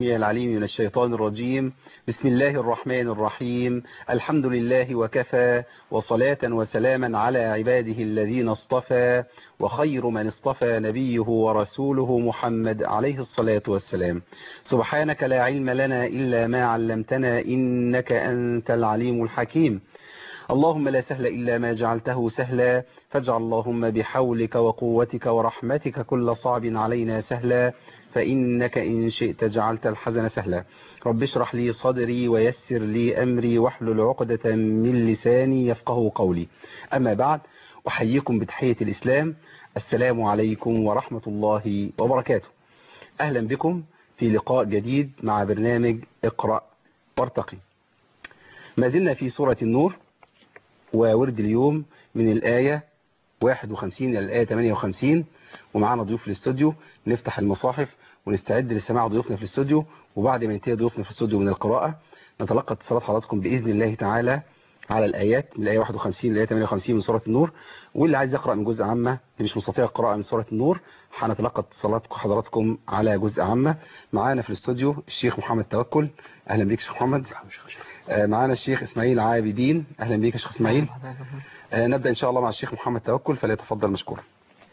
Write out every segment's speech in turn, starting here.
العليم من الشيطان الرجيم بسم الله الرحمن الرحيم الحمد لله وكفى وصلاة وسلاما على عباده الذين اصطفى وخير من اصطفى نبيه ورسوله محمد عليه الصلاة والسلام سبحانك لا علم لنا إلا ما علمتنا إنك أنت العليم الحكيم اللهم لا سهل إلا ما جعلته سهلا فاجعل اللهم بحولك وقوتك ورحمتك كل صعب علينا سهلا فإنك إن شئت جعلت الحزن سهلا رب اشرح لي صدري ويسر لي أمري واحلل عقدة من لساني يفقه قولي أما بعد أحييكم بتحية الإسلام السلام عليكم ورحمة الله وبركاته أهلا بكم في لقاء جديد مع برنامج اقرأ وارتقي ما زلنا في سورة النور وورد اليوم من الآية 51 إلى الآية 58 ومعانا ضيوف في الاستوديو نفتح المصاحف ونستعد لسماع ضيوفنا في الاستوديو وبعد ما ينتهي ضيوفنا في الاستوديو من القراءة نتلقى اتصالات حضراتكم بإذن الله تعالى على الآيات من الآية 51 للآية 58 من سورة النور واللي عايز يقرأ من جزء عامة اللي مش مستطيع القراءة من سورة النور هنتلقى اتصالات حضراتكم على جزء عامة معانا في الاستوديو الشيخ محمد توكل أهلا بيك شيخ محمد معانا الشيخ إسماعيل عابدين أهلا بيك يا شيخ إسماعيل نبدأ إن شاء الله مع الشيخ محمد توكل فليتفضل مشكورا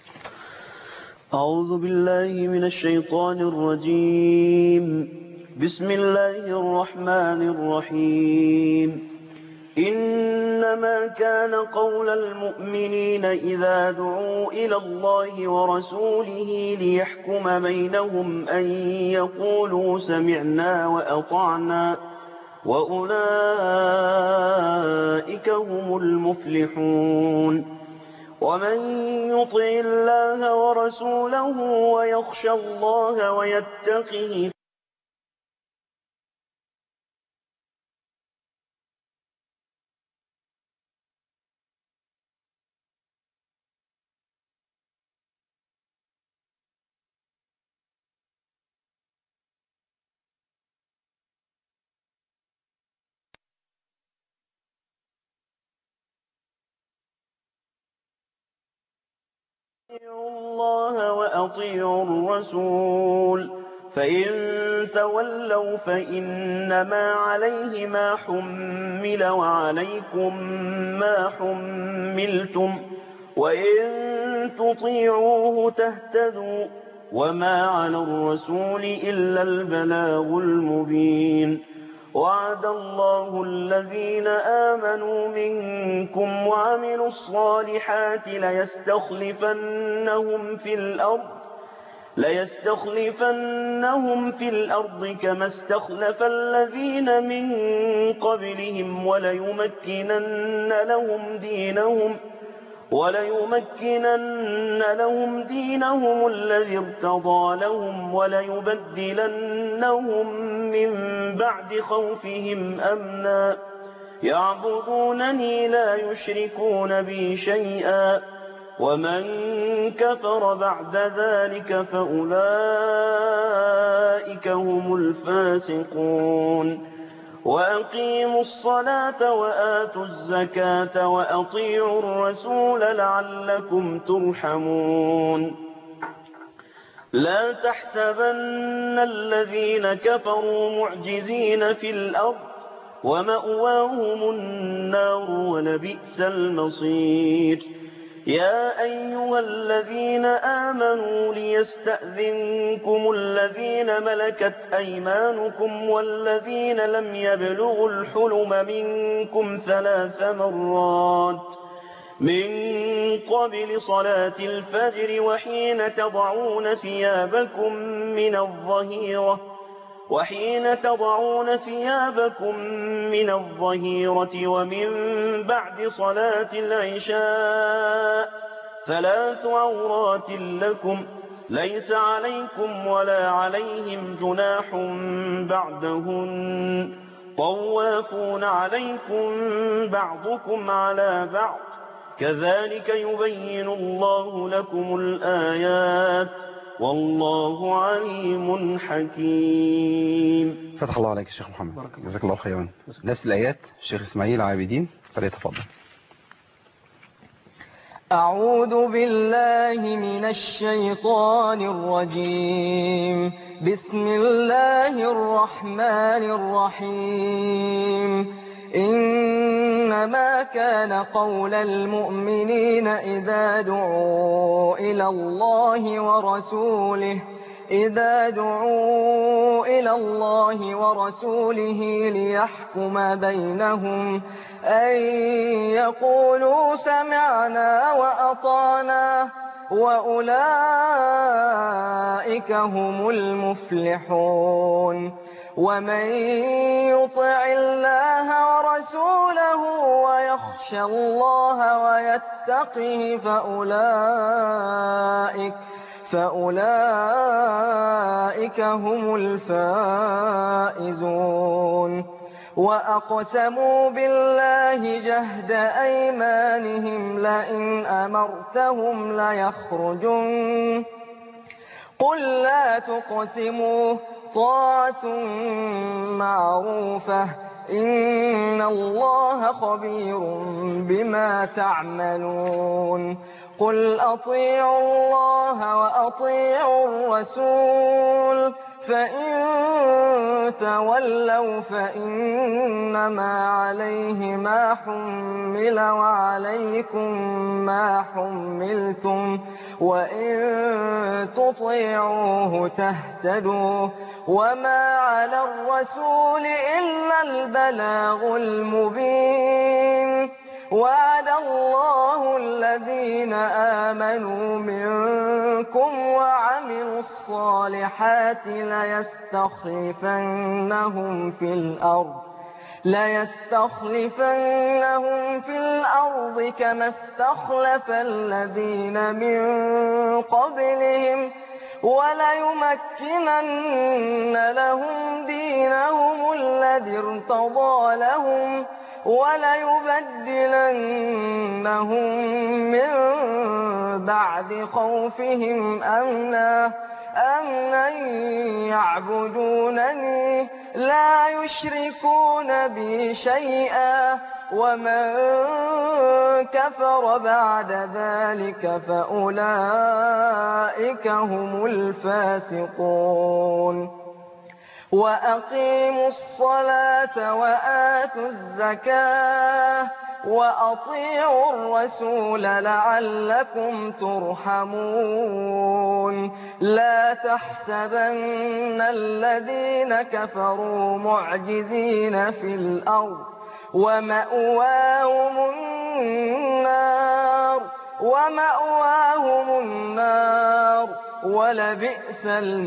أعوذ بالله من الشيطان الرجيم بسم الله الرحمن الرحيم إنما كان قول المؤمنين إذا دعوا إلى الله ورسوله ليحكم بينهم أن يقولوا سمعنا وأطعنا وأولئك هم المفلحون ومن يطع الله ورسوله ويخشى الله ويتقه أطيعوا الله وأطيعوا الرسول فإن تولوا فإنما عليه ما حمل وعليكم ما حملتم وإن تطيعوه تهتدوا وما على الرسول إلا البلاغ المبين وعد الله الذين آمنوا منكم وعملوا الصالحات ليستخلفنهم في الأرض ليستخلفنهم في الأرض كما استخلف الذين من قبلهم وليمكنن لهم دينهم وليمكنن لهم دينهم الذي ارتضى لهم وليبدلنهم من بعد خوفهم أمنا يعبدونني لا يشركون بي شيئا ومن كفر بعد ذلك فأولئك هم الفاسقون وأقيموا الصلاة وآتوا الزكاة وأطيعوا الرسول لعلكم ترحمون لا تحسبن الذين كفروا معجزين في الأرض ومأواهم النار ولبئس المصير يا أيها الذين آمنوا ليستأذنكم الذين ملكت أيمانكم والذين لم يبلغوا الحلم منكم ثلاث مرات من قبل صلاة الفجر وحين تضعون ثيابكم من الظهيرة وحين تضعون ثيابكم من الظهيرة ومن بعد صلاة العشاء ثلاث عورات لكم ليس عليكم ولا عليهم جناح بعدهن طوافون عليكم بعضكم على بعض كذلك يبين الله لكم الآيات والله عليم حكيم فتح الله عليك الشيخ محمد جزاك الله خيرا نفس الآيات الشيخ إسماعيل عابدين فليتفضل أعوذ بالله من الشيطان الرجيم بسم الله الرحمن الرحيم إنما كان قول المؤمنين إذا دعوا إلى الله ورسوله إذا دعوا إلى الله ورسوله ليحكم بينهم أن يقولوا سمعنا وأطعنا وأولئك هم المفلحون ومن يطع الله ورسوله ويخشى الله ويتقه فأولئك فأولئك هم الفائزون وأقسموا بالله جهد أيمانهم لئن أمرتهم ليخرجن قل لا تقسموا طاعة معروفة إن الله خبير بما تعملون قل أطيعوا الله وأطيعوا الرسول فإن تولوا فإنما عليه ما حمل وعليكم ما حملتم وإن تطيعوه تهتدوا وما على الرسول إلا البلاغ المبين وعد الله الذين آمنوا منكم وعملوا الصالحات ليستخلفنهم في الأرض ليستخلفنهم في الأرض كما استخلف الذين من قبلهم وليمكنن لهم دينهم الذي ارتضى لهم وليبدلنهم من بعد خوفهم أمنا أمنا يعبدونني لا يشركون بي شيئا ومن كفر بعد ذلك فأولئك هم الفاسقون وأقيموا الصلاة وآتوا الزكاة وأطيعوا الرسول لعلكم ترحمون لا تحسبن الذين كفروا معجزين في الأرض ومأواهم النار ومأواهم النار ولبئس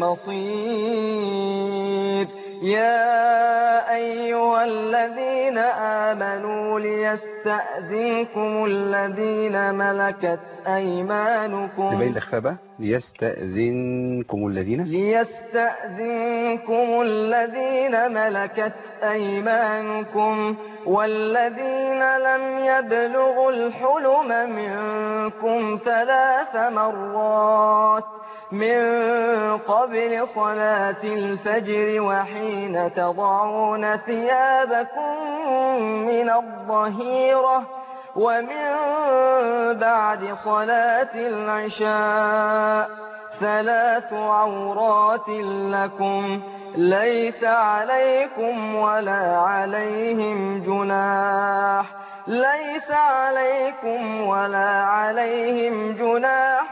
المصير يا أيها الذين آمنوا ليستأذنكم الذين ملكت أيمانكم نبين الإخفاء بقى ليستأذنكم الذين ليستأذنكم الذين ملكت أيمانكم والذين لم يبلغوا الحلم منكم ثلاث مرات من قبل صلاة الفجر وحين تضعون ثيابكم من الظهيرة ومن بعد صلاة العشاء ثلاث عورات لكم ليس عليكم ولا عليهم جناح ليس عليكم ولا عليهم جناح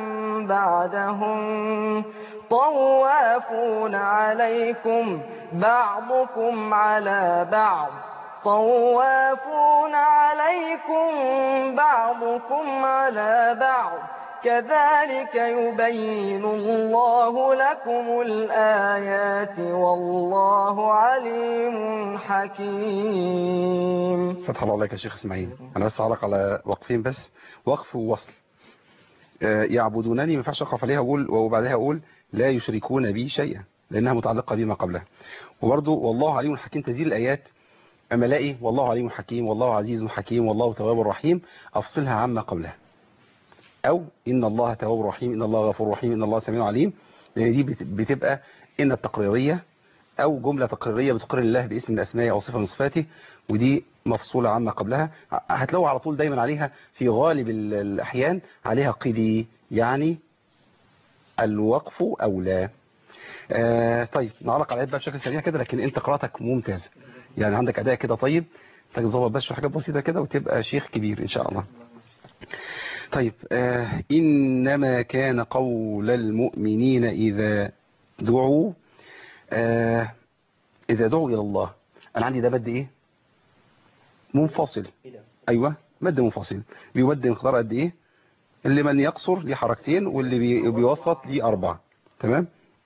بعدهم طوافون عليكم بعضكم على بعض طوافون عليكم بعضكم على بعض كذلك يبين الله لكم الآيات والله عليم حكيم فتح الله عليك يا شيخ اسماعيل انا بس اعلق على وقفين بس وقف ووصل آه، يعبدونني ما ينفعش اقف عليها اقول وبعدها اقول لا يشركون بي شيئا لانها متعلقه بما قبلها وبرضه والله عليم حكيم تدير الايات اما الاقي والله عليم حكيم والله عزيز حكيم والله تواب رحيم افصلها عما قبلها او ان الله تواب رحيم ان الله غفور رحيم ان الله سميع عليم لان دي بت- بتبقى ان التقريريه او جملة تقريرية بتقر الله باسم من اسمائه او صفة من صفاته ودي مفصولة عما قبلها هتلاقوا على طول دايما عليها في غالب ال- الاحيان عليها قدي يعني الوقف اولى آه طيب نعلق على الآيات بقى بشكل سريع كده لكن انت قراءتك ممتازة يعني عندك اداء كده طيب تظبط بس في حاجات بسيطة كده وتبقى شيخ كبير ان شاء الله طيب آه إنما كان قول المؤمنين إذا دعوا آه إذا دعوا إلى الله أنا عندي ده مد إيه منفصل أيوة مد منفصل بيمد مقدار قد إيه اللي من يقصر ليه حركتين واللي بي- بيوسط ليه أربعة تمام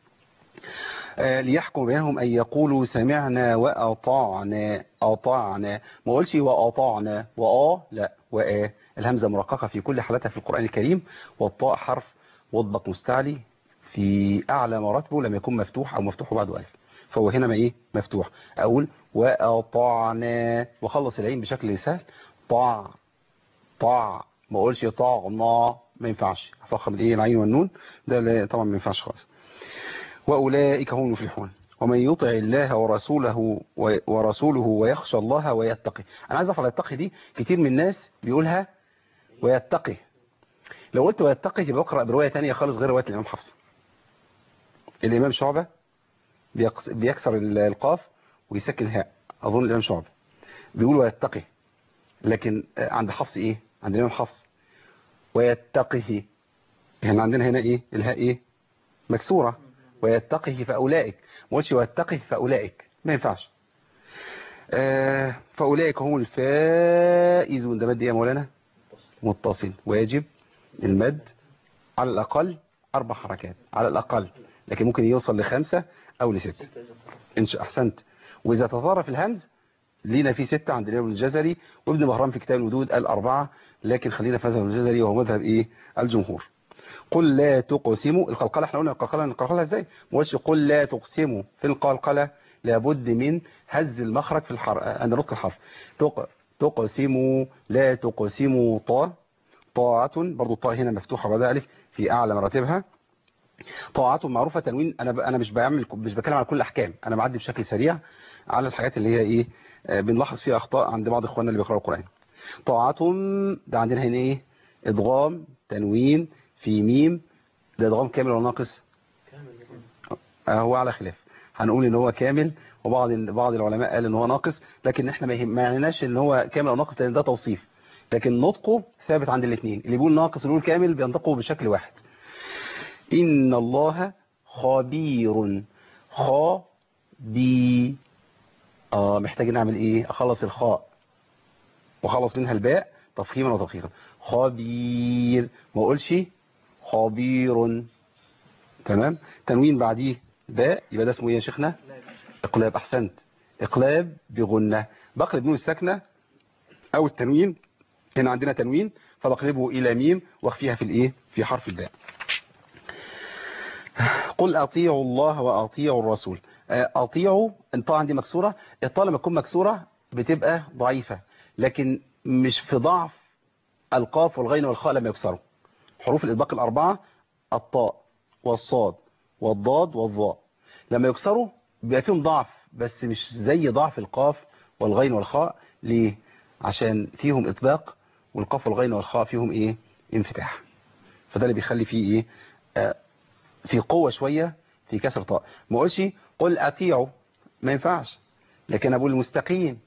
آه، ليحكم بينهم أن يقولوا سمعنا وأطعنا أطعنا ما قولش وأطعنا وآ لا وآ الهمزة مرققة في كل حالتها في القرآن الكريم والطاء حرف مطبق مستعلي في أعلى مراتبه لم يكن مفتوح أو مفتوح بعده ألف فهو هنا ما إيه مفتوح أقول وأطعنا وخلص العين بشكل سهل طاع طاع ما اقولش طعنا ما ينفعش افخم الايه العين والنون ده لا- طبعا ما ينفعش خالص واولئك هم المفلحون ومن يطع الله ورسوله و- ورسوله ويخشى الله ويتقي انا عايز اعرف على يتقي دي كتير من الناس بيقولها ويتقي لو قلت ويتقي يبقى اقرا بروايه ثانيه خالص غير روايه الامام حفص الامام شعبه بيقص- بيكسر ال- القاف ويسكن الهاء اظن الامام شعبه بيقول ويتقي لكن آه، عند حفص ايه عند الامام حفص ويتقه احنا عندنا هنا ايه الهاء ايه مكسوره ويتقه فاولئك ما قلتش ويتقه فاولئك ما ينفعش آه فاولئك هم الفائزون ده مد ايه يا مولانا متصل واجب المد على الاقل اربع حركات على الاقل لكن ممكن يوصل لخمسة او لستة ان شاء احسنت واذا تطرف الهمز لينا في ستة عند الإمام الجزري وابن مهران في كتاب الودود قال أربعة لكن خلينا في مذهب الجزري وهو مذهب إيه الجمهور قل لا تقسموا القلقلة احنا قلنا القلقلة نقلقلها ازاي ما قلتش قل لا تقسموا في القلقلة لابد من هز المخرج في الحرف عند نطق الحرف تق... تقسموا لا تقسموا طا طاعة برضو الطاء هنا مفتوحة بعد ألف في أعلى مراتبها طاعة معروفة تنوين أنا ب... أنا مش بعمل مش بتكلم على كل الأحكام أنا بعدي بشكل سريع على الحاجات اللي هي إيه آه، بنلاحظ فيها أخطاء عند بعض إخواننا اللي بيقرأوا القرآن طاعة ده عندنا هنا إيه إدغام تنوين في ميم ده إدغام كامل ولا ناقص آه، هو على خلاف هنقول ان هو كامل وبعض بعض العلماء قال ان هو ناقص لكن احنا ما يهم- ما يعنيناش ان هو كامل او ناقص لان ده توصيف لكن نطقه ثابت عند الاثنين اللي بيقول ناقص اللي بيقول كامل بينطقوا بشكل واحد ان الله خبير خبي اه محتاج نعمل ايه اخلص الخاء وخلص منها الباء تفخيما وتدقيقا خبير ما اقولش خبير تمام تنوين بعديه باء يبقى ده اسمه ايه يا شيخنا اقلاب احسنت اقلاب بغنة بقلب نون الساكنة او التنوين هنا عندنا تنوين فبقلبه الى ميم واخفيها في الايه في حرف الباء قل اطيعوا الله واطيعوا الرسول آه، اطيعوا الطاعه عندي مكسوره الطاء لما تكون مكسوره بتبقى ضعيفه لكن مش في ضعف القاف والغين والخاء لما يكسروا حروف الاطباق الاربعه الطاء والصاد والضاد والظاء لما يكسروا بيبقى فيهم ضعف بس مش زي ضعف القاف والغين والخاء ليه عشان فيهم اطباق والقاف والغين والخاء فيهم ايه انفتاح فده اللي بيخلي فيه ايه آه في قوة شوية في كسر طاء ما اقولش قل اطيعوا ما ينفعش لكن اقول المستقيم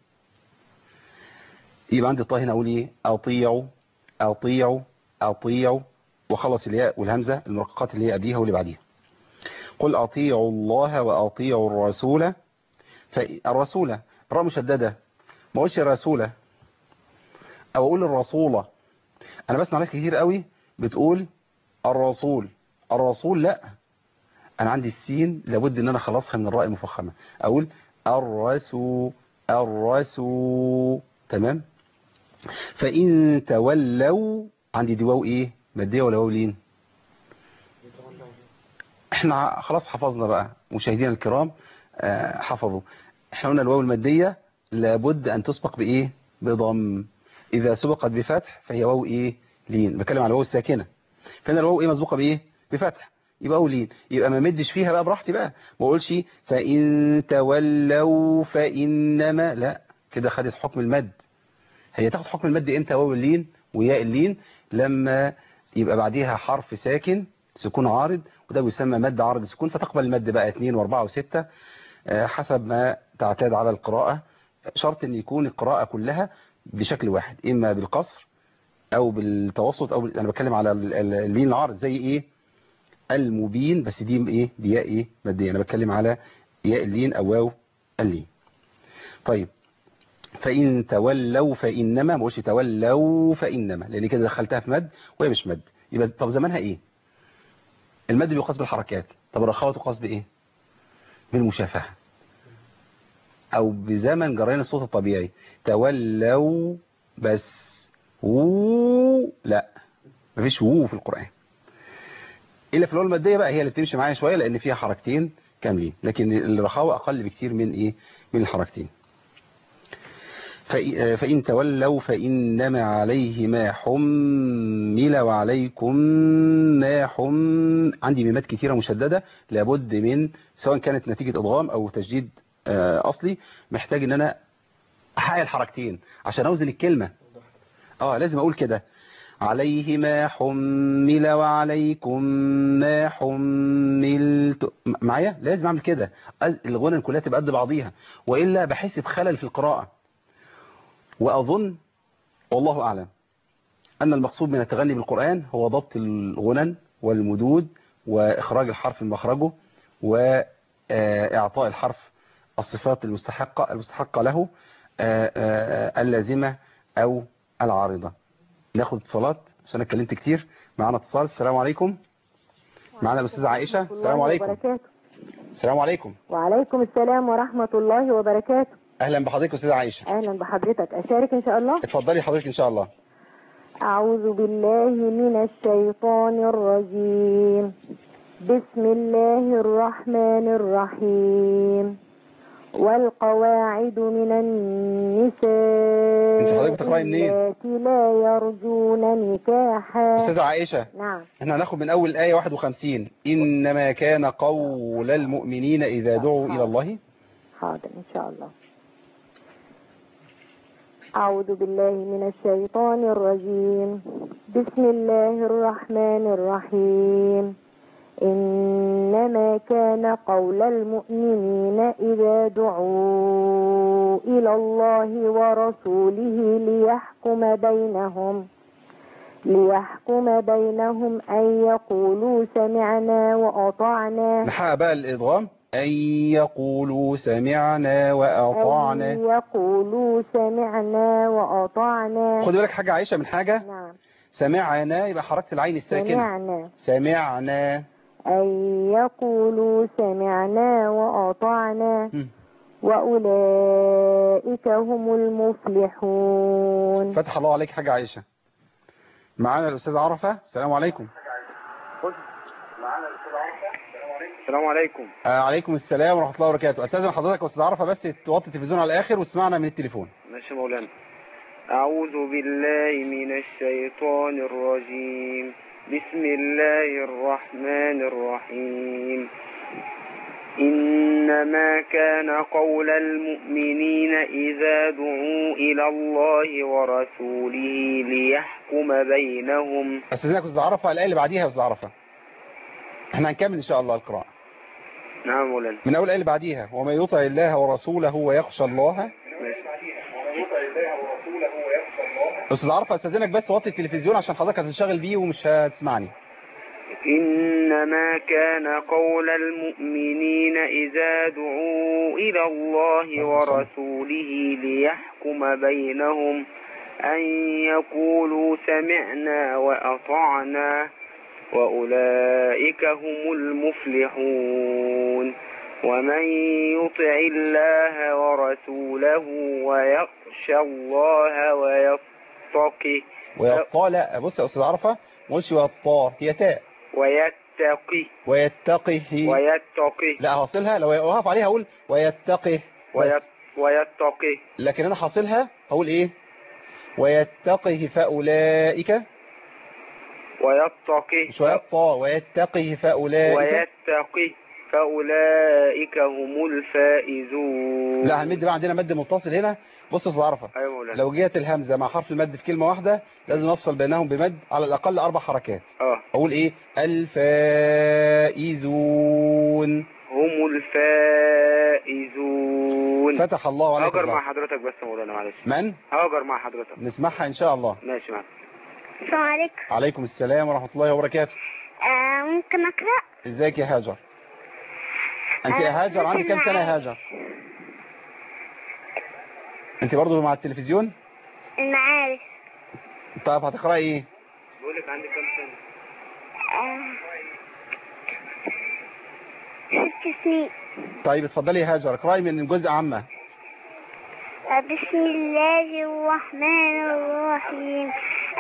يبقى عندي الطاء هنا اقول ايه اطيعوا اطيعوا اطيعوا وخلص الياء والهمزة المرققات اللي هي قبليها واللي بعديها قل اطيعوا الله واطيعوا الرسول فالرسول الراء مشددة ما اقولش الرسولة او اقول الرسولة انا بسمع ناس كتير قوي بتقول الرسول الرسول لا انا عندي السين لابد ان انا اخلصها من الراء المفخمه اقول الرسول الرسول تمام فان تولوا عندي دي واو ايه ماديه ولا واو لين احنا خلاص حفظنا بقى مشاهدينا الكرام آه، حفظوا احنا قلنا الواو الماديه لابد ان تسبق بايه بضم اذا سبقت بفتح فهي واو ايه لين بتكلم على الواو الساكنه فهنا الواو ايه مسبوقه بايه بفتح يبقى واو لين يبقى ما مدش فيها بقى براحتي بقى ما اقولش فان تولوا فانما لا كده خدت حكم المد هي تاخد حكم المد امتى واو اللين وياء اللين لما يبقى بعديها حرف ساكن سكون عارض وده بيسمى مد عارض سكون فتقبل المد بقى 2 و4 و6 حسب ما تعتاد على القراءة شرط ان يكون القراءة كلها بشكل واحد اما بالقصر او بالتوسط او بال... انا بتكلم على ال- ال- اللين العارض زي ايه المبين بس دي ايه بياء ايه ماديه انا بتكلم على ياء اللين او واو اللين طيب فإن تولوا فإنما ما بقولش تولوا فإنما لأن كده دخلتها في مد وهي مش مد يبقى طب زمانها إيه المد بيقاس بالحركات طب الرخاوة تقاس بإيه بالمشافهة أو بزمن جرين الصوت الطبيعي تولوا بس وو لا مفيش وو في القرآن إلا في الأول المادية بقى هي اللي بتمشي معايا شوية لأن فيها حركتين كاملين لكن الرخاوة أقل بكتير من إيه من الحركتين فإ- فإن تولوا فإنما عليه ما حمل وعليكم ما حم عندي ميمات كتيرة مشددة لابد من سواء كانت نتيجة إضغام أو تشديد آه، أصلي محتاج إن أنا أحقق الحركتين عشان أوزن الكلمة اه لازم أقول كده عليه ما حمل وعليكم ما حملت م- معايا لازم أعمل كده أز- الغنى كلها تبقى قد بعضيها وإلا بحس بخلل في القراءة وأظن والله أعلم أن المقصود من التغني بالقرآن هو ضبط الغنن والمدود وإخراج الحرف من مخرجه وإعطاء الحرف الصفات المستحقة المستحقة له آه، آه، اللازمة أو العارضة ناخد اتصالات عشان أنا اتكلمت كتير معانا اتصال السلام عليكم معانا الأستاذة عائشة السلام عليكم وبركاته. السلام عليكم وعليكم السلام ورحمة الله وبركاته أهلا بحضرتك أستاذة عائشة أهلا بحضرتك أشارك إن شاء الله اتفضلي حضرتك إن شاء الله أعوذ بالله من الشيطان الرجيم بسم الله الرحمن الرحيم والقواعد من النساء أنت حضرتك بتقرأي منين؟ اللاتي لا يرجون نكاحا أستاذة عائشة نعم احنا هناخد من اول آية 51 انما كان قول المؤمنين اذا دعوا الى الله حاضر إن شاء الله أعوذ بالله من الشيطان الرجيم بسم الله الرحمن الرحيم إنما كان قول المؤمنين إذا دعوا إلى الله ورسوله ليحكم بينهم ليحكم بينهم أن يقولوا سمعنا وأطعنا نحقق بقى الادغام ان يقولوا سمعنا واطعنا أن يقولوا سمعنا وأطعنا خد بالك حاجة عائشة من حاجة نعم سمعنا يبقى حركة العين الساكنة سمعنا سمعنا أن يقولوا سمعنا وأطعنا مم. وأولئك هم المفلحون فتح الله عليك حاجة عائشة معانا الأستاذ عرفة السلام عليكم السلام عليكم آه عليكم السلام ورحمة الله وبركاته أستاذن حضرتك يا أستاذ عرفة بس توطي التلفزيون على الآخر واسمعنا من التليفون ماشي يا مولانا أعوذ بالله من الشيطان الرجيم بسم الله الرحمن الرحيم إنما كان قول المؤمنين إذا دعوا إلى الله ورسوله ليحكم بينهم أستاذنك أستاذ عرفة الآية اللي بعديها يا أستاذ عرفة احنا هنكمل إن شاء الله القراءة نعم مولانا من أول الآية اللي بعديها ومن يطع الله ورسوله ويخشى الله أستاذ عرفة أستاذنك بس وطي التلفزيون عشان حضرتك هتنشغل بيه ومش هتسمعني إنما كان قول المؤمنين إذا دعوا إلى الله ورسوله ليحكم بينهم أن يقولوا سمعنا وأطعنا وأولئك هم المفلحون ومن يطع الله ورسوله ويخشى الله ويتقه ويطال لا بص يا أستاذ عرفة ما قلتش ويطار هي تاء ويتقي ويتقه ويتقي لا هوصلها لو وقف عليها هقول ويتقه ويت- بس. ويتقي لكن انا حاصلها هقول ايه ويتقه فاولئك ويتقي شوية طا ويتقي فأولئك ويتقي فأولئك هم الفائزون لا هنمد بقى عندنا مد متصل هنا بص يا أستاذ عرفة أيوة مولانا لو جت الهمزة مع حرف المد في كلمة واحدة لازم نفصل بينهم بمد على الأقل أربع حركات اه أقول إيه الفائزون هم الفائزون فتح الله عليك هاجر مع الزهر. حضرتك بس يا مولانا معلش من هاجر مع حضرتك نسمعها إن شاء الله ماشي معاك السلام عليكم عليكم السلام ورحمة الله وبركاته آه ممكن أقرأ ازيك يا هاجر انت يا أنا هاجر عندك كام سنة يا هاجر انت برضو مع التلفزيون المعارف طيب هتقرأي ايه بقول لك عندي كام سنة آه ست سنين طيب اتفضلي يا هاجر اقرأي من جزء عامة آه، بسم الله الرحمن الرحيم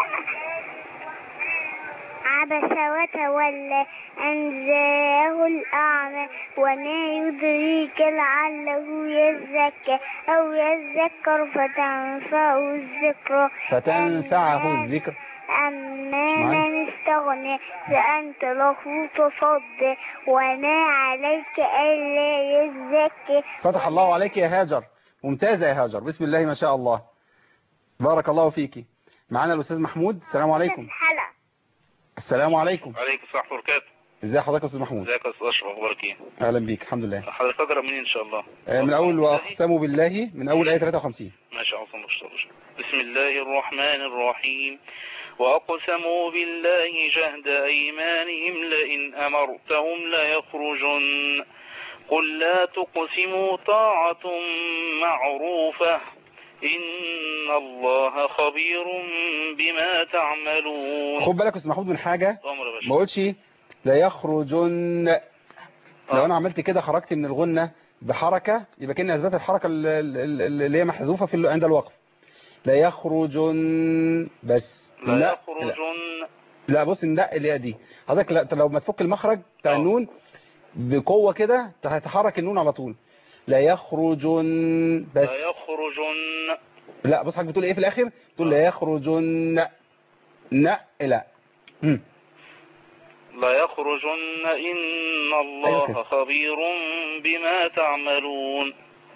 عبس وتولى أن جاءه الأعمى وما يدريك لعله يزكى أو يذكر فتنفعه الذكرى فتنفعه الذكر أما معايا؟ من استغنى فأنت له تصدى وما عليك ألا يزكى فتح الله عليك يا هاجر ممتازة يا هاجر بسم الله ما شاء الله بارك الله فيكي معانا الأستاذ محمود السلام عليكم الحلقة السلام عليكم عليكم السلام ورحمة الله وبركاته ازي حضرتك يا أستاذ محمود ازيك يا استاذ اشرف اخبارك ايه أهلا بيك الحمد لله حضرتك اقرا منين ان شاء الله آه، من أول وأقسموا بالله من أول آية 53 ماشي عظم الله بسم الله الرحمن الرحيم وأقسموا بالله جهد أيمانهم لئن أمرتهم ليخرجن قل لا تقسموا طاعة معروفة إن الله خبير بما تعملون خد بالك يا أستاذ محمود من حاجة أمر يا ما باشا قلتش لا يخرجن لو آه. انا عملت كده خرجت من الغنة بحركة يبقى كأني اثبت الحركة ال- ال- ال- اللي هي محذوفة في ال- عند الوقف لا يخرجن بس لا لا يخرجن لا بص النق اللي هي دي حضرتك لا لو ما تفك المخرج بتاع آه. النون بقوة كده هتحرك النون على طول لا يخرجن بس لا يخرجن لا بص حضرتك بتقول ايه في الاخر بتقول لا يخرجن ن لا مم. لا يخرجن إن أيوة كده. الله خبير بما تعملون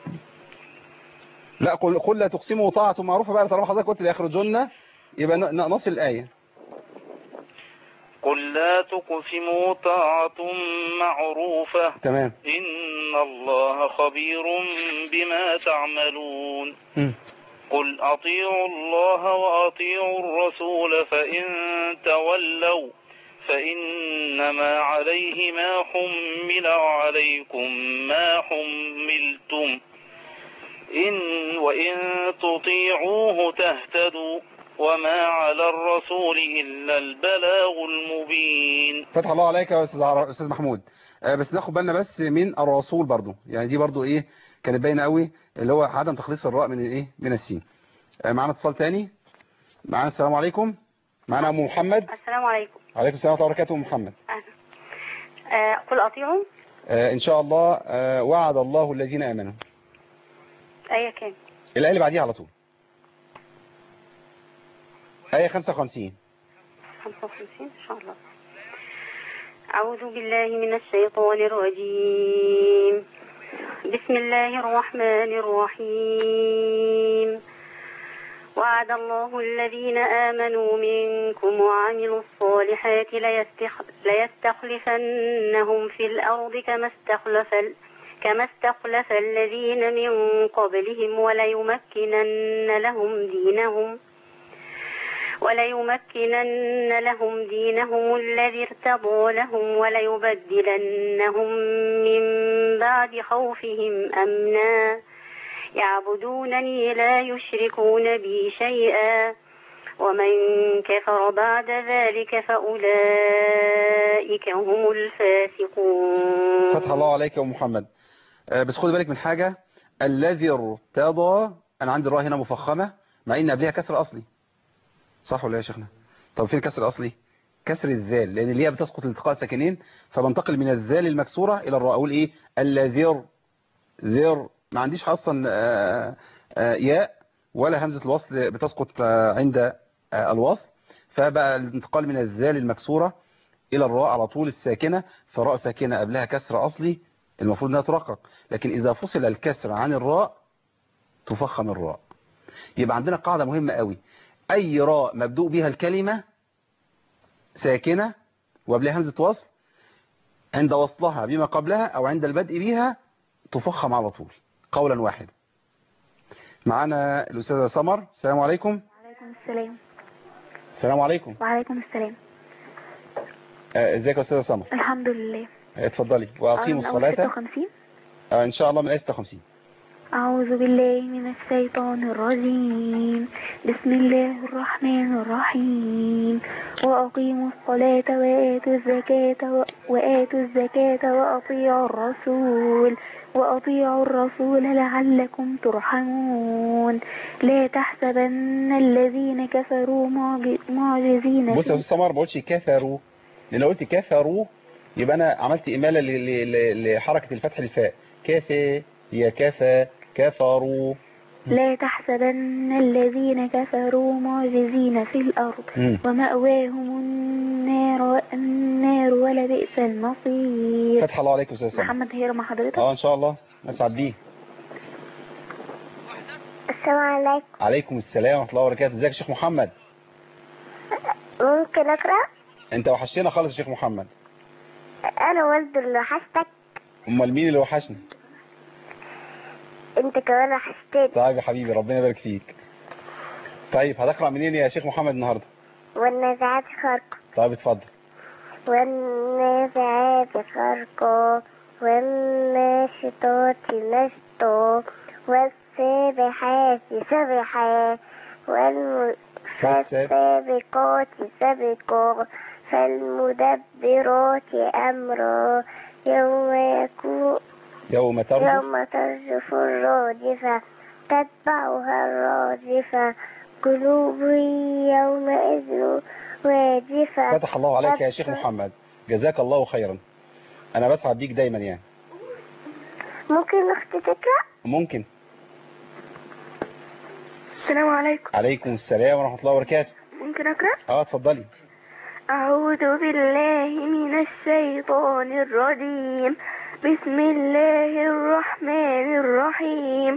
لا قل, قل لا تقسموا طاعة معروفة بقى طالما حضرتك قلت لا يخرجن يبقى ن- ن- نصل الآية قل لا تقسموا طاعة معروفة تمام إن الله خبير بما تعملون مم. قل أطيعوا الله وأطيعوا الرسول فإن تولوا فإنما عليه ما حمل وعليكم ما حملتم إن وإن تطيعوه تهتدوا وما على الرسول إلا البلاغ المبين فتح الله عليك يا أستاذ عر- أستاذ محمود آه، بس ناخد بالنا بس من الرسول برضو يعني دي برضو إيه كانت باينة قوي اللي هو عدم تخليص الراء من الإيه من السين آه، معانا اتصال تاني معانا السلام عليكم معانا أم محمد السلام عليكم عليكم السلام ورحمة الله وبركاته أم محمد أهلا آه قل أطيعوا آه، إن شاء الله آه، وعد الله الذين آمنوا آية كام الآية اللي بعديها على طول آية 55 55 إن شاء الله أعوذ بالله من الشيطان الرجيم بسم الله الرحمن الرحيم وعد الله الذين آمنوا منكم وعملوا الصالحات ليستخ... ليستخلفنهم في الأرض كما استخلف ال... كما استخلف الذين من قبلهم وليمكنن لهم دينهم وليمكنن لهم دينهم الذي ارتضى لهم وليبدلنهم من بعد خوفهم أمنا يعبدونني لا يشركون بي شيئا ومن كفر بعد ذلك فأولئك هم الفاسقون فتح الله عليك يا أم محمد آه، بس خد بالك من حاجة الذي ارتضى أنا عندي الراء هنا مفخمة مع إن قبلها كسر أصلي صح ولا إيه يا شيخنا طب فين الكسر الأصلي كسر الذال لأن اللي هي بتسقط التقاء ساكنين فبنتقل من الذال المكسورة إلى الراء أقول إيه الذر ذر ما عنديش أصلا آه، آه، ياء ولا همزة الوصل بتسقط آه، عند آه، الوصل فبقى الانتقال من الذال المكسورة إلى الراء على طول الساكنة فراء ساكنة قبلها كسر أصلي المفروض أنها ترقق لكن إذا فصل الكسر عن الراء تفخم الراء يبقى عندنا قاعدة مهمة قوي أي راء مبدوء بها الكلمة ساكنة وقبلها همزة وصل عند وصلها بما قبلها أو عند البدء بها تفخم على طول قولا واحدا معنا الأستاذة سمر السلام عليكم وعليكم السلام السلام عليكم وعليكم السلام آه، ازيك يا أستاذة سمر الحمد لله آه، اتفضلي وأقيموا من أول الصلاة 56 آه، إن شاء الله من آية 56 أعوذ بالله من الشيطان الرجيم بسم الله الرحمن الرحيم وأقيموا الصلاة وآتوا الزكاة و- وآتوا الزكاة وأطيعوا الرسول وأطيعوا الرسول لعلكم ترحمون لا تحسبن الذين كفروا معج- معجزين بص يا في- أستاذ سمر ما بقولش كفروا لأن لو قلت كفروا يبقى أنا عملت إمالة ل- ل- ل- لحركة الفتح الفاء كافي هي كفى كفروا لا تحسبن الذين كفروا معجزين في الأرض مم. ومأواهم النار النار ولبئس المصير فتح الله عليك يا أستاذ سمر محمد هيرو مع حضرتك اه ان شاء الله نسعد بيه السلام عليكم عليكم السلام ورحمه الله وبركاته ازيك يا شيخ محمد ممكن أقرأ انت وحشتنا خالص يا شيخ محمد أنا والد اللي وحشتك امال مين اللي وحشني أنت كمان وحشتني طيب يا حبيبي ربنا يبارك فيك طيب هتقرا منين يا شيخ محمد النهارده والنازعات خرق طيب اتفضل والنازعات غرقا والناشطات نشطا والسابحات سبحا والسابقات سبقا فالمدبرات أمرا يوم يكون يوم ترجف يوم ترجف الراجفة تتبعها الراجفة قلوب يومئذ واجفة فتح الله عليك يا شيخ محمد جزاك الله خيرا انا بسعد بيك دايما يعني ممكن أختي تقرأ؟ ممكن السلام عليكم عليكم السلام ورحمه الله وبركاته ممكن أقرأ؟ اه اتفضلي أعوذ بالله من الشيطان الرجيم بسم الله الرحمن الرحيم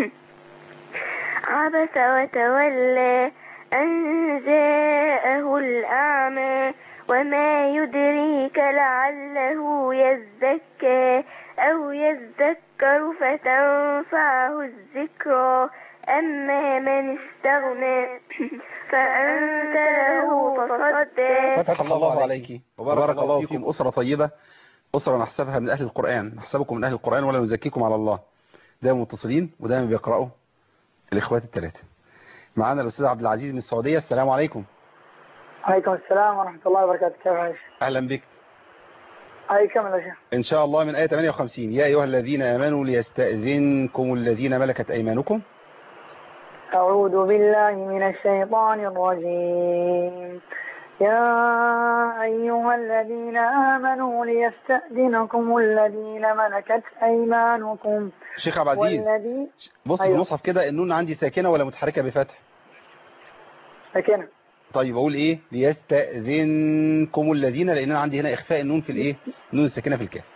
عبس وتولى أن جاءه الأعمى وما يدريك لعله يزكى أو يذكر فتنفعه الذكرى أما من استغنى فأنت له تصدى فتح الله عليك وبارك الله فيكم أسرة طيبة أسرة نحسبها من أهل القرآن نحسبكم من أهل القرآن ولا نزكيكم على الله دايما متصلين ودايما بيقرأوا الإخوات الثلاثة معانا الأستاذ عبد العزيز من السعودية السلام عليكم عليكم السلام ورحمة الله وبركاته كيف عايش؟ أهلا بك أي كمل يا شيخ إن شاء الله من آية 58 يا أيها الذين آمنوا ليستأذنكم الذين ملكت أيمانكم أعوذ بالله من الشيطان الرجيم يا أيها الذين آمنوا ليستأذنكم الذين ملكت أيمانكم شيخ عبد العزيز والذي بص في أيوة. المصحف كده النون عندي ساكنة ولا متحركة بفتح سكينة طيب أقول إيه ليستأذنكم الذين لأن أنا عندي هنا إخفاء النون في الإيه النون الساكنة في الكاف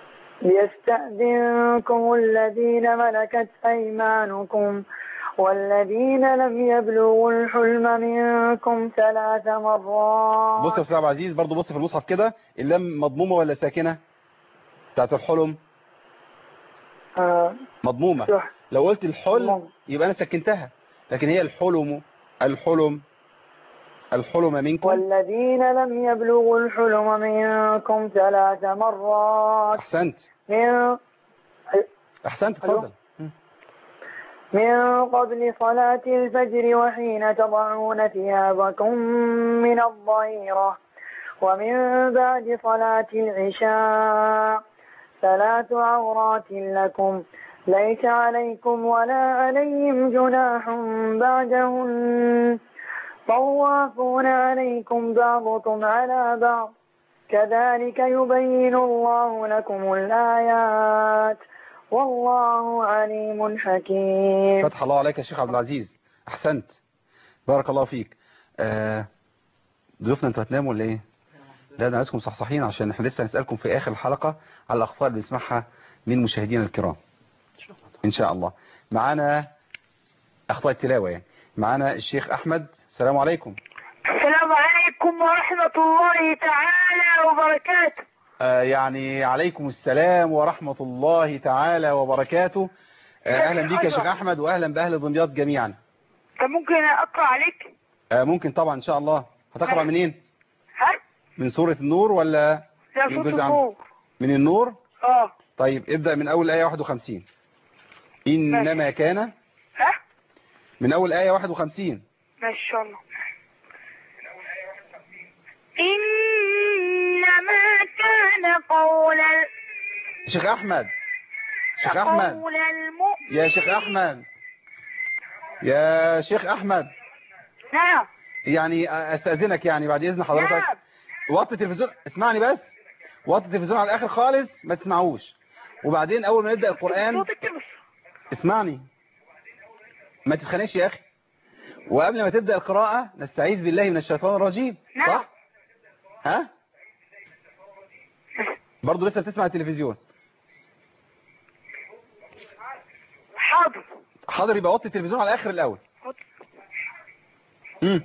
ليستأذنكم الذين ملكت أيمانكم والذين لم يبلغوا الحلم منكم ثلاث مرات بص يا استاذ عبد العزيز برضه بص في المصحف كده اللام مضمومه ولا ساكنه بتاعت الحلم آه، مضمومه صح. لو قلت الحلم مضمومة. يبقى انا سكنتها لكن هي الحلم الحلم الحلم منكم والذين لم يبلغوا الحلم منكم ثلاث مرات احسنت من احسنت أيوة. اتفضل من قبل صلاة الفجر وحين تضعون ثيابكم من الظهيرة ومن بعد صلاة العشاء ثلاث عورات لكم ليس عليكم ولا عليهم جناح بعدهن طوافون عليكم بعضكم على بعض كذلك يبين الله لكم الآيات والله عليم حكيم فتح الله عليك يا شيخ عبد العزيز احسنت بارك الله فيك آه ضيوفنا انتوا هتناموا ولا ايه لا ده انا عايزكم صحصحين عشان احنا لسه هنسالكم في اخر الحلقه على الاخبار اللي بنسمعها من مشاهدينا الكرام ان شاء الله معانا اخطاء التلاوه يعني معانا الشيخ احمد السلام عليكم السلام عليكم ورحمة الله تعالى وبركاته آه يعني عليكم السلام ورحمه الله تعالى وبركاته آه اهلا بيك يا شيخ احمد واهلا باهل دمياط جميعا طب ممكن أقرأ عليك آه ممكن طبعا ان شاء الله هتقرا منين ها من سوره النور ولا لا من صوت جزء عام؟ النور من النور اه طيب ابدأ من أول آية 51 إنما كان ها من أول آية 51 ما شاء الله إنما كان قول شيخ أحمد شيخ أحمد قول المؤمن يا شيخ أحمد يا شيخ أحمد نعم يعني أستأذنك يعني بعد إذن حضرتك نعم وطي التلفزيون اسمعني بس وطي التلفزيون على الآخر خالص ما تسمعوش وبعدين أول ما نبدأ القرآن صوت التلفزيون اسمعني ما تتخانقش يا أخي وقبل ما تبدأ القراءة نستعيذ بالله من الشيطان الرجيم نعم. صح ها برضه لسه بتسمع التلفزيون حاضر حاضر يبقى وطي التلفزيون على الاخر الاول امم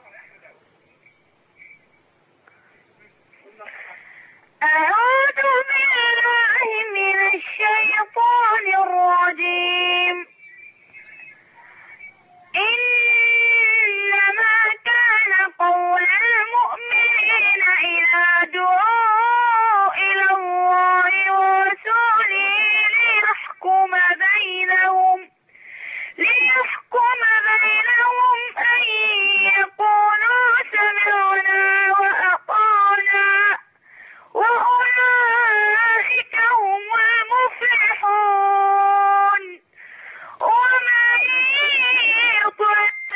أعوذ بالله من الشيطان الرجيم إنما كان قول المؤمنين إذا دعوا إلى الله ورسوله ليحكم بينهم ليحكم بينهم أن يقولوا سمعنا وأطعنا وأولئك هم المفلحون ومن يطع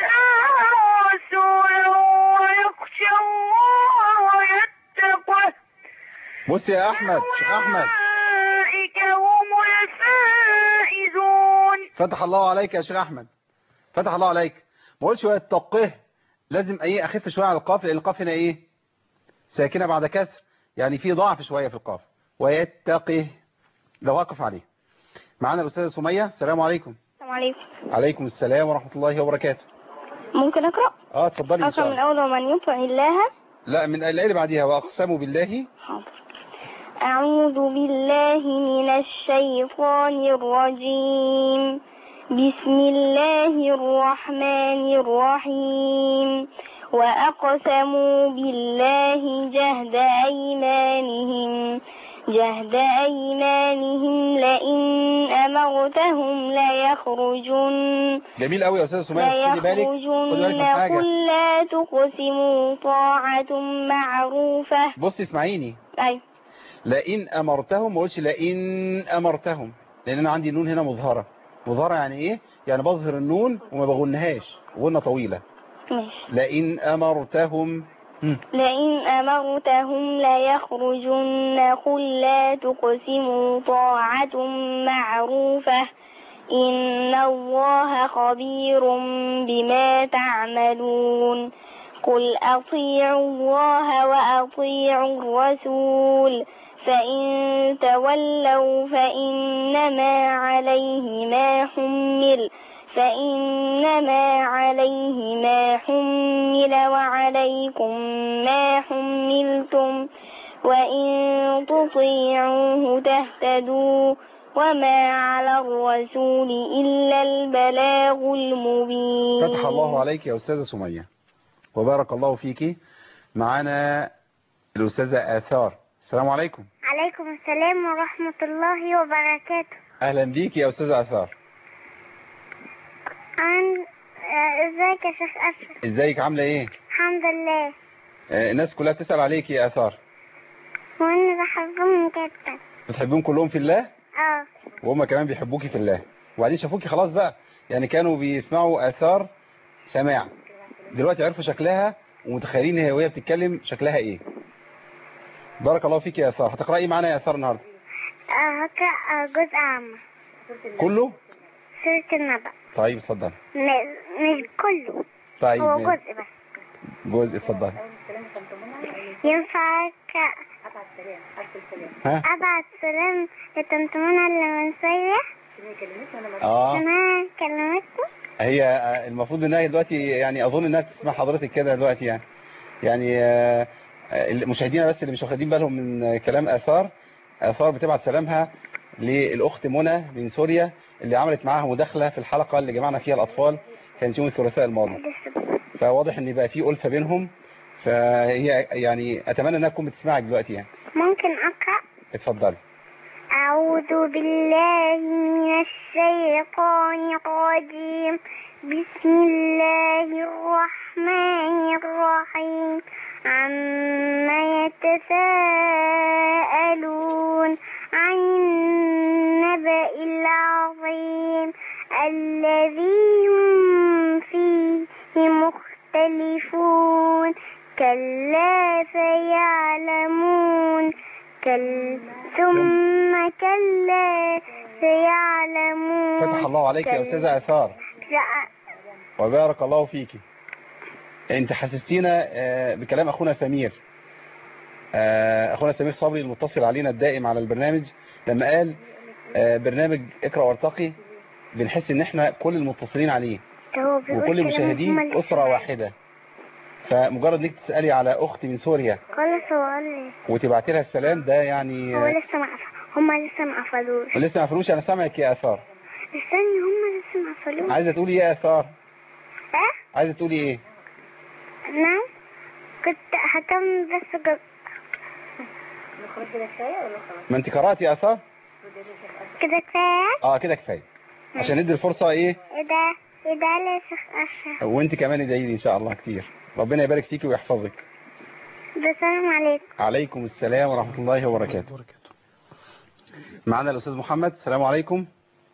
رسوله ويخشى الله ويتقه بص يا احمد شيخ احمد أولئك هم الفائزون فتح الله عليك يا شيخ احمد فتح الله عليك ما قولش ويتقه لازم ايه اخف شويه على القاف لان القاف هنا ايه ساكنه بعد كسر يعني في ضعف شويه في القاف ويتقه لو اقف عليه معانا الاستاذه سميه السلام عليكم السلام عليكم عليكم السلام ورحمه الله وبركاته ممكن أقرأ؟ اه اتفضلي ان شاء أقرأ من الله أول ومن يطع الله لا من الايه اللي بعديها واقسموا بالله حاضر أعوذ بالله من الشيطان الرجيم بسم الله الرحمن الرحيم وأقسموا بالله جهد أيمانهم جهد أيمانهم لئن أمرتهم ليخرجن جميل قوي يا استاذه سميه بس خدي بالك خدي بالك من ليخرجن حاجه قل لا تقسموا طاعة معروفة بصي اسمعيني أي لئن امرتهم ما اقولش لئن امرتهم لان انا عندي نون هنا مظهره مظهره يعني ايه يعني بظهر النون وما بغنهاش غنه طويله ماشي لئن امرتهم هم. لئن أمرتهم ليخرجن قل لا تقسموا طاعة معروفة إن الله خبير بما تعملون قل أطيعوا الله وأطيعوا الرسول فإن تولوا فإنما عليه ما حمل فإنما عليه ما حمل وعليكم ما حملتم وإن تطيعوه تهتدوا وما على الرسول إلا البلاغ المبين فتح الله عليك يا استاذه سميه وبارك الله فيكي معانا الاستاذه اثار السلام عليكم عليكم السلام ورحمة الله وبركاته اهلا بيك يا استاذه اثار عن آه، ازيك يا شيخ أسر ازيك عامله ايه الحمد لله آه، الناس كلها بتسال عليك يا اثار واني بحبهم جدا بتحبهم كلهم في الله اه وهم كمان بيحبوكي في الله وبعدين شافوكي خلاص بقى يعني كانوا بيسمعوا آثار سماع دلوقتي عرفوا شكلها ومتخيلين هي وهي بتتكلم شكلها ايه بارك الله فيك يا آثار هتقرأي معانا يا آثار النهاردة آه، هقرأ جزء عام كله سورة النبأ طيب اتفضل م- مش كله طيب هو ماشي. جزء بس جزء اتفضل ينفعك ها أبعت سلام لطنط منى اللي من سوريا اه أنا كلمتكم هي آه، المفروض انها دلوقتي يعني اظن انها تسمع حضرتك كده دلوقتي يعني يعني آه، آه، مشاهدينا بس اللي مش واخدين بالهم من آه، كلام اثار اثار بتبعت سلامها للاخت منى من سوريا اللي عملت معاها مداخله في الحلقه اللي جمعنا فيها الاطفال كانت يوم الثلاثاء الماضي فواضح ان بقى في الفه بينهم فهي يعني اتمنى انها تكون بتسمعك دلوقتي يعني ممكن أقرأ اتفضلي أعوذ بالله من الشيطان الرجيم بسم الله الرحمن الرحيم عما يتساءلون عن النبأ العظيم الذي هم فيه مختلفون كلا سيعلمون كل ثم كلا سيعلمون فتح الله عليك يا كلا- استاذه اثار لا- وبارك الله فيكي انت حسستينا آه، بكلام اخونا سمير آه، اخونا سمير صبري المتصل علينا الدائم على البرنامج لما قال آه، برنامج اقرا وارتقي بنحس ان احنا كل المتصلين عليه هو بيقول وكل كده المشاهدين هما اللي اسره واحده فمجرد انك تسالي على اختي من سوريا خلاص هو قال لي وتبعتي لها السلام ده يعني هو آه، لسه ما عف- هما لسه ما قفلوش لسه ما فلوش انا سامعك يا اثار استني هما لسه ما قفلوش عايزه تقولي ايه يا اثار ها عايزه تقولي ايه نعم كنت هكمل بس جب... ما انت قراتي يا اثار كده كفاية اه كده كفايه عشان ندي الفرصه ايه ايه ده ايه ده ليه شيخ أشرف وانت كمان ادعي لي ان شاء الله كتير ربنا يبارك فيكي ويحفظك السلام عليكم عليكم السلام ورحمة الله وبركاته معنا الأستاذ محمد السلام عليكم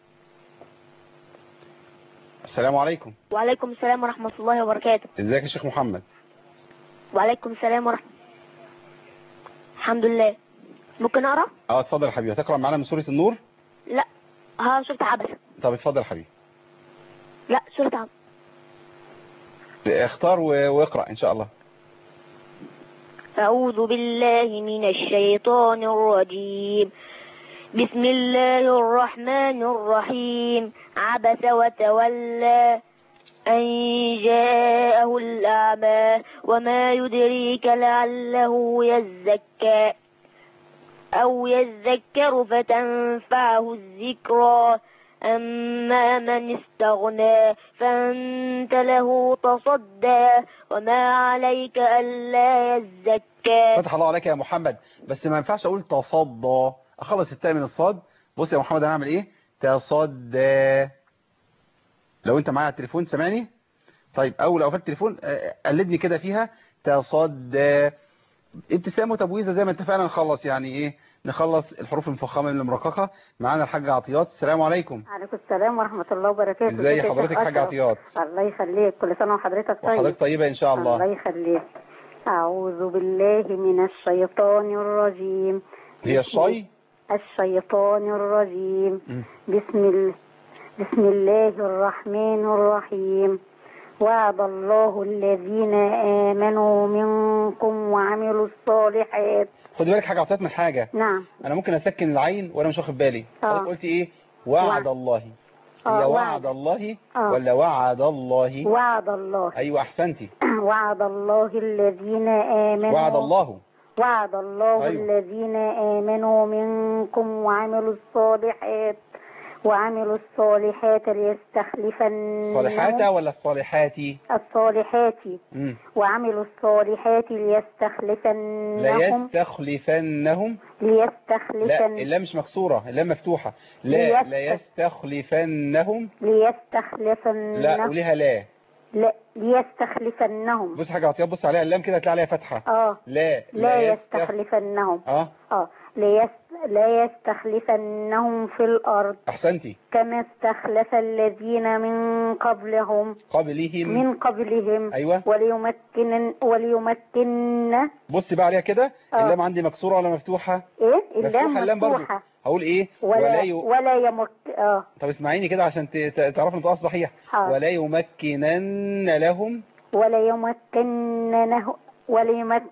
السلام عليكم وعليكم السلام ورحمة الله وبركاته ازيك يا شيخ محمد وعليكم السلام ورحمة الحمد لله ممكن أقرأ؟ اه اتفضل يا حبيبي هتقرأ معانا من سورة النور لا ها سورة عبسة طب اتفضل يا حبيبي لا سورة عبسة اختار و- واقرأ ان شاء الله أعوذ بالله من الشيطان الرجيم بسم الله الرحمن الرحيم عبس وتولى أن جاءه الأعمى وما يدريك لعله يزكى أو يذكر فتنفعه الذكرى أما من استغنى فأنت له تصدى وما عليك ألا يزكى فتح الله عليك يا محمد بس ما ينفعش اقول تصدى اخلص التاء من الصاد بص يا محمد انا هعمل ايه تصدى لو انت معايا على التليفون سامعني طيب اول لو قفلت التليفون آه، قلدني كده فيها تصدى ابتسامه وتبويزه زي ما اتفقنا نخلص يعني ايه نخلص الحروف المفخمه من المرققه معانا الحاجه عطيات السلام عليكم عليكم السلام ورحمة الله وبركاته ازاي ازيك يا حضرتك شيخ حاجه أشرف؟ عطيات الله يخليك كل سنة وحضرتك طيب وحضرتك طيبه ان شاء الله الله يخليك أعوذ بالله من الشيطان الرجيم هي الصي الشيطان الرجيم مم. بسم ال... بسم الله الرحمن الرحيم وعد الله الذين آمنوا منكم وعملوا الصالحات خدي بالك حاجه عطيات من حاجه نعم انا ممكن اسكن العين وانا مش واخد بالي آه. حضرتك قلتي ايه وعد الله آه، هي وعد. وعد الله آه. ولا وعد الله وعد الله ايوه احسنتي وعد الله الذين آمنوا وعد الله وعد الله أيوة. الذين آمنوا منكم وعملوا الصالحات وعملوا الصالحات ليستخلفنهم صالحات ولا الصالحات الصالحات مم. وعملوا الصالحات ليستخلفنهم ليستخلفنهم لا ليستخلفن اللام مش مكسورة اللام مفتوحة لا ليست- ليستخلفنهم ليستخلفنهم لا قوليها لا لا ليستخلفنهم بص حاجة عطية بص عليها اللام كده هتلاقي عليها فتحة اه لا لا يستخ- يستخلفنهم اه اه ليست لا يستخلفنهم في الأرض احسنتي كما استخلف الذين من قبلهم قبلهم من قبلهم ايوه وليمكن وليمكن بص بقى عليها كده آه. اللام عندي مكسورة ولا مفتوحة ايه اللام مفتوحة اللام برضو مفتوحة هقول ايه ولا ولا ي... ولا يمك اه طب اسمعيني كده عشان ت- ت- تعرفي نطقها صحيح حاضر. ولا يمكنن لهم وليمكننه وليمك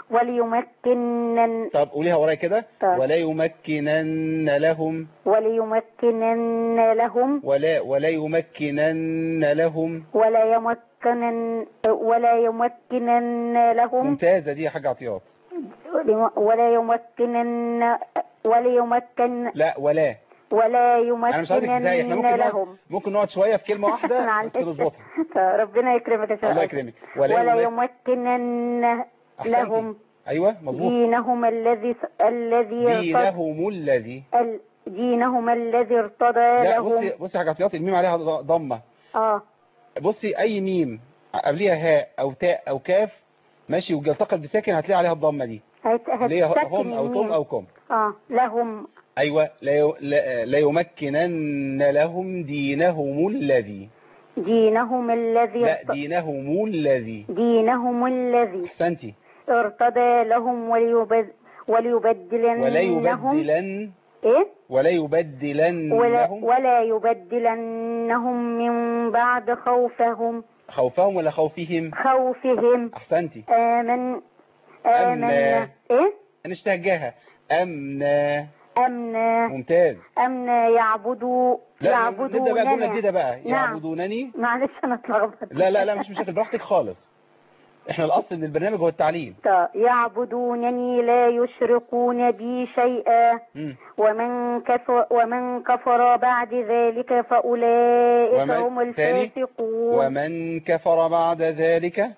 وليمكنن طب قوليها ورايا كده طب. ولا يمكنن لهم وليمكنن لهم ولا ولا يمكنن لهم ولا يمكنن ولا يمكنن لهم ممتازة دي يا حاج عطيات ولا يمكنن ولا يمكن لا ولا ولا انا مش عارف ازاي احنا يمكنن ممكن نقعد لهم ممكن نقعد شوية في كلمة واحدة معلش. بس نظبطها ربنا يكرمك يا شيخ الله أشرف. يكرمك ولا ولا يمك- يمكنن أحسنتي. لهم ايوه مظبوط دينهم الذي الذي ارتضى دينهم الذي ال- دينهم الذي ارتضى لا لهم بصي بصي يا حاج عطيات الميم عليها ض- ضمة اه بصي اي ميم قبليها هاء او تاء او كاف ماشي والتقط بساكن هتلاقي عليها الضمة دي هت- اللي هي هتسكن هم او الميم. تم او كم اه لهم ايوه لا ي- لا- لا يمكنن لهم دينهم الذي دينهم الذي لا ارت- دينهم الذي دينهم الذي احسنتي ارتضى لهم وليبد وليبدلنهم ولا يبدلن ايه ولا يبدلن ولا, لهم ولا يبدلنهم من بعد خوفهم خوفهم ولا خوفهم خوفهم احسنتي آمن آمنا أمنا. إيه نشتهجاها امنا أمنا ممتاز أمنا يعبدوا لا نبدا بقى جمله يعبدوننا جديده بقى نعم. يعبدونني معلش أنا اتلخبطت لا لا لا مش مشاكل براحتك خالص احنا الاصل من البرنامج هو التعليم طيب، يعبدونني لا يشركون بي شيئا مم. ومن كفر ومن كفر بعد ذلك فأولئك ومن- هم تاني. الفاسقون ومن كفر بعد ذلك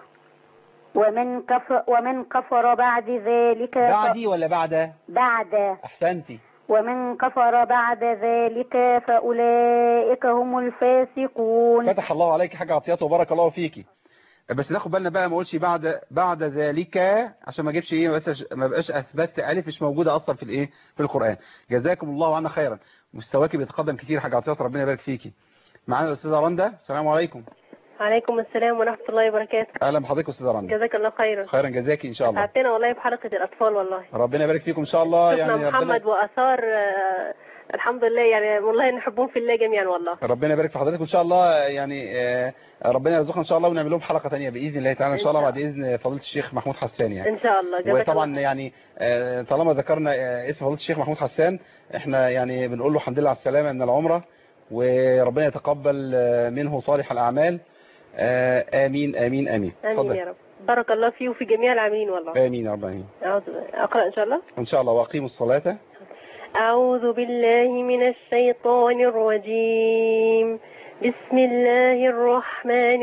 ومن كفر ومن كفر بعد ذلك ف- بعدي ولا بعد بعد احسنتي ومن كفر بعد ذلك فأولئك هم الفاسقون فتح الله عليك حاجة عطيات وبارك الله فيكي بس ناخد بالنا بقى ما اقولش بعد بعد ذلك عشان ما اجيبش ايه بس ما بقاش اثبتت الف مش موجوده اصلا في الايه في القران جزاكم الله عنا خيرا مستواكي بيتقدم كتير حاجه عطيات ربنا يبارك فيكي معانا الاستاذه رندا السلام عليكم عليكم السلام ورحمة الله وبركاته اهلا بحضرتك استاذه رندا جزاك الله خيرا خيرا جزاكي ان شاء الله ساعدتنا والله بحلقة الأطفال والله ربنا يبارك فيكم ان شاء الله شفنا يعني محمد ربنا وآثار آه، الحمد لله يعني والله نحبهم في الله جميعا والله ربنا يبارك في حضرتك وان شاء الله يعني آه، ربنا يرزقنا ان شاء الله ونعمل لهم حلقه ثانيه باذن الله تعالى ان شاء الله بعد اذن فضيله الشيخ محمود حسان يعني إن شاء الله جزاك وطبعا الله يعني آه، طالما ذكرنا آه، اسم فضيله الشيخ محمود حسان احنا يعني بنقول له الحمد لله على السلامه من العمره وربنا يتقبل آه، منه صالح الاعمال آه، امين امين امين آمين اتفضل يا رب بارك الله فيه وفي جميع العاملين والله امين يا رب امين أعوذ- أقرأ إن شاء الله ان شاء الله واقيموا الصلاه أعوذ بالله من الشيطان الرجيم بسم الله الرحمن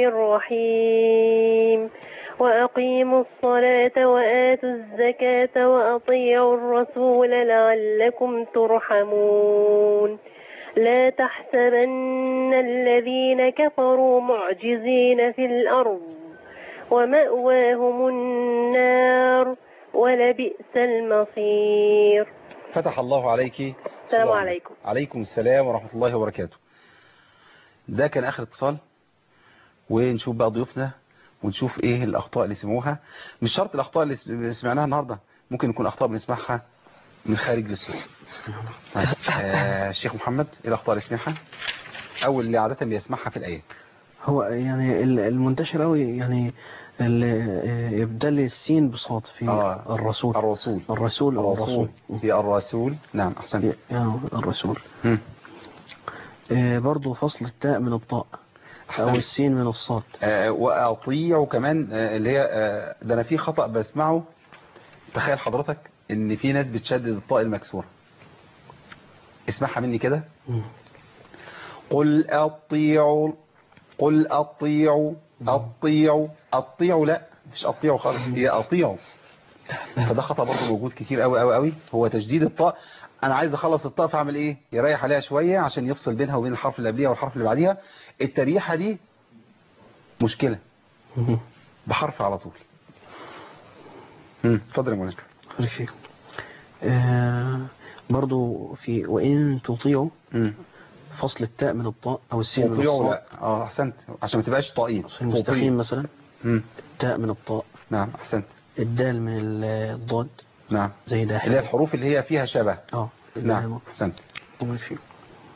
الرحيم وأقيموا الصلاة وآتوا الزكاة وأطيعوا الرسول لعلكم ترحمون لا تحسبن الذين كفروا معجزين في الأرض ومأواهم النار ولبئس المصير فتح الله عليك السلام عليكم عليكم السلام ورحمة الله وبركاته ده كان آخر اتصال ونشوف بقى ضيوفنا ونشوف ايه الأخطاء اللي سمعوها مش شرط الأخطاء اللي اللي سمعناها النهاردة ممكن يكون أخطاء بنسمعها من خارج الاستوديو طيب، آه شيخ محمد ايه الأخطاء اللي سمعها أو اللي عادة بيسمعها في الآيات هو يعني ال- المنتشر قوي يعني ال- ابدال السين بصاد في آه. الرسول الرسول الرسول او الرسول الرسول في الرسول نعم أحسن آه، الرسول مم. آه، برضو فصل التاء من الطاء او أحسن. السين من الصاد آه، واطيعوا كمان آه، اللي هي آه، ده انا في خطأ بسمعه تخيل حضرتك ان في ناس بتشدد الطاء المكسورة اسمعها مني كده مم. قل اطيعوا قل اطيعوا اطيعوا اطيعوا لا مش اطيعوا خالص هي اطيعوا فده خطأ برضه موجود كتير قوي قوي قوي هو تشديد الطاء انا عايز اخلص الطاء فاعمل ايه يريح عليها شوية عشان يفصل بينها وبين الحرف اللي قبليها والحرف اللي بعديها التريحة دي مشكلة مم. بحرف على طول امم اتفضل يا مولانا بارك فيك. آه، برضو في وإن تطيعوا امم فصل التاء من الطاء أو السين من تطيعوا الصاد لا اه احسنت عشان ما تبقاش طائين في المستقيم مثلا امم التاء من الطاء نعم احسنت الدال من ال- الضاد نعم زي اللي هي داحل الحروف اللي هي فيها شبه اه نعم احسنت بارك فيك.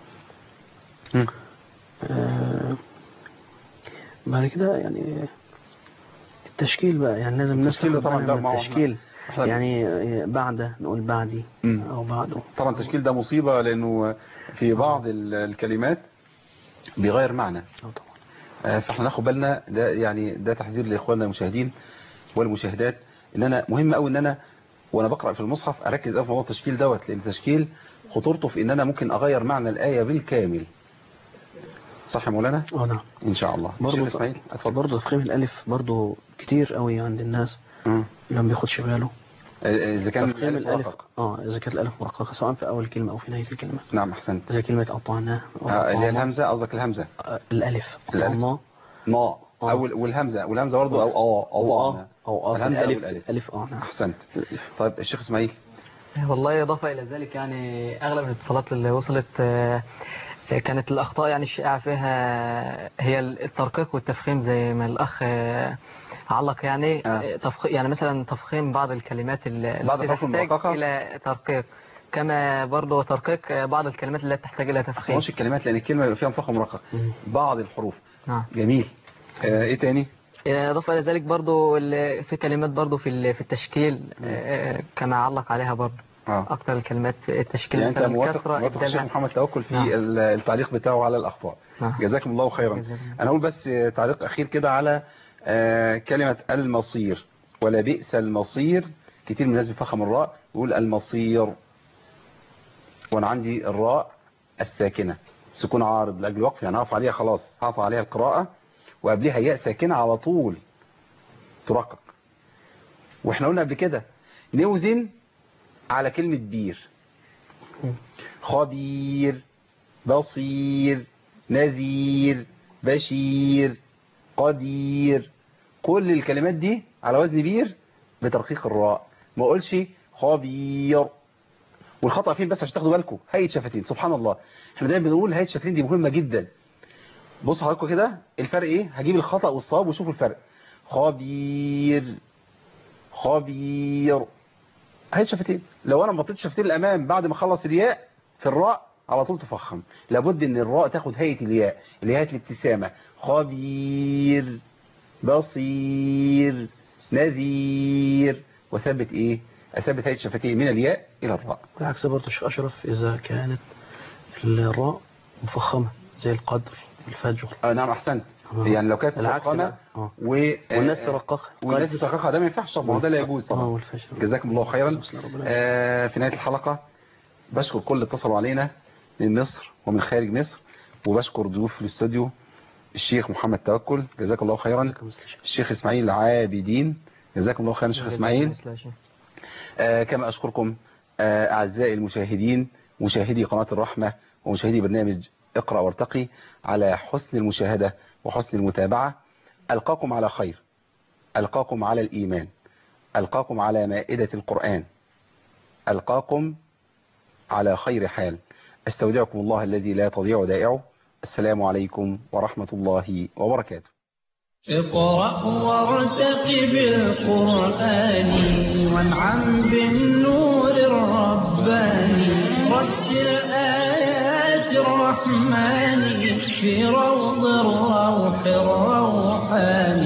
مم. آه، بعد كده يعني التشكيل بقى يعني لازم الناس التشكيل تاخد طبعا بالها ده من ما هو التشكيل إحنا- يعني آه، بعد نقول بعدي مم. او بعده طبعا التشكيل ده مصيبة لأنه في بعض ال- الكلمات بيغير معنى آه، فاحنا ناخد بالنا ده يعني ده تحذير لإخواننا المشاهدين والمشاهدات إن أنا مهم قوي إن أنا وأنا بقرأ في المصحف أركز قوي في موضوع التشكيل دوت لأن التشكيل خطورته في إن أنا ممكن أغير معنى الآية بالكامل صح يا مولانا؟ اه نعم إن شاء الله برضه شيخ إسماعيل برضه تفخيم الالف برضه كتير قوي عند الناس اللي ما بياخدش باله آه، إذا كان تفخيم الألف الالف مرقق. اه اذا كانت الالف مرققه سواء في اول كلمه او في نهايه الكلمه نعم أحسنت زي كلمه قطعناه أو آه، اللي هي قطعنا. الهمزة قصدك الهمزة آه، الالف الألف. قطعناه ما أو والهمزة والهمزة برضه أو آه أو او آه اه او اه الهمزة أو الالف الألف الالف اه نعم أحسنت طيب الشيخ إسماعيل والله إضافة إلى ذلك يعني أغلب الاتصالات اللي وصلت آه، كانت الأخطاء يعني الشائعة فيها هي الترقيق والتفخيم زي ما الأخ آه، علق يعني آه. تفخ... يعني مثلا تفخيم بعض الكلمات اللي بعض التي الحروف تحتاج المرققة؟ إلى ترقيق كما برضه ترقيق بعض الكلمات التي تحتاج إلى ما تفخيم تفهمش الكلمات لأن الكلمة بيبقى فيها مفخم مرقق بعض الحروف نعم جميل آه، إيه تاني؟ إضافة إلى ذلك برضو ال- في كلمات برضو في ال- في التشكيل آه، كما علق عليها برضو آه. أكثر الكلمات في التشكيل يعني أنت مثلا موافق الكسرة موافق الشيخ إبدالها محمد توكل في نعم. ال- التعليق بتاعه على الأخطاء نعم. جزاكم الله خيرا أنا أقول بس آه، تعليق أخير كده على آه، كلمة المصير ولا بئس المصير كتير من الناس بيفخم الراء يقول المصير وأنا عندي الراء الساكنة سكون عارض لأجل وقف يعني هقف عليها خلاص هقف عليها القراءة وقبلها ياء ساكنة على طول ترقق واحنا قلنا قبل كده نوزن على كلمة بير خبير بصير نذير بشير قدير كل الكلمات دي على وزن بير بترقيق الراء ما اقولش خبير والخطأ فين بس عشان تاخدوا بالكم هيئة شفتين سبحان الله احنا دايما بنقول هيئة شفتين دي مهمة جدا بص حضراتكم كده الفرق ايه هجيب الخطأ والصواب وشوفوا الفرق خبير خبير هي شفتين لو انا بطيت شفتين الامام بعد ما اخلص الياء في الراء على طول تفخم لابد ان الراء تاخد هيئه الياء اللي هي هيئه الابتسامه خبير بصير نذير وثبت ايه اثبت هيئه شفتين من الياء الى الراء بالعكس برضه الشيخ أشرف إذا كانت الراء مفخمة زي القدر والفجر آه نعم احسنت آه. يعني لو كانت العكس مفخمه بقى. آه. و والناس آه، ترققها والناس ترققها ده ما ينفعش طبعا ده لا يجوز اه طبعا والفجر جزاكم الله خيرا آه في نهاية الحلقة بشكر كل اللي اتصلوا علينا من مصر ومن خارج مصر وبشكر ضيوف في الاستوديو الشيخ محمد توكل جزاك الله خيرا الشيخ اسماعيل عابدين جزاكم الله خيرا الشيخ اسماعيل آه كما أشكركم آه أعزائي المشاهدين مشاهدي قناة الرحمة ومشاهدي برنامج اقرأ وارتقي على حسن المشاهدة وحسن المتابعة ألقاكم على خير ألقاكم على الإيمان ألقاكم على مائدة القرآن ألقاكم على خير حال استودعكم الله الذي لا تضيع ودائعه السلام عليكم ورحمة الله وبركاته اقرأ وارتقي بالقرآن وانعم بالنور الرباني رتل آيات الرحمن في روض الروح الروحاني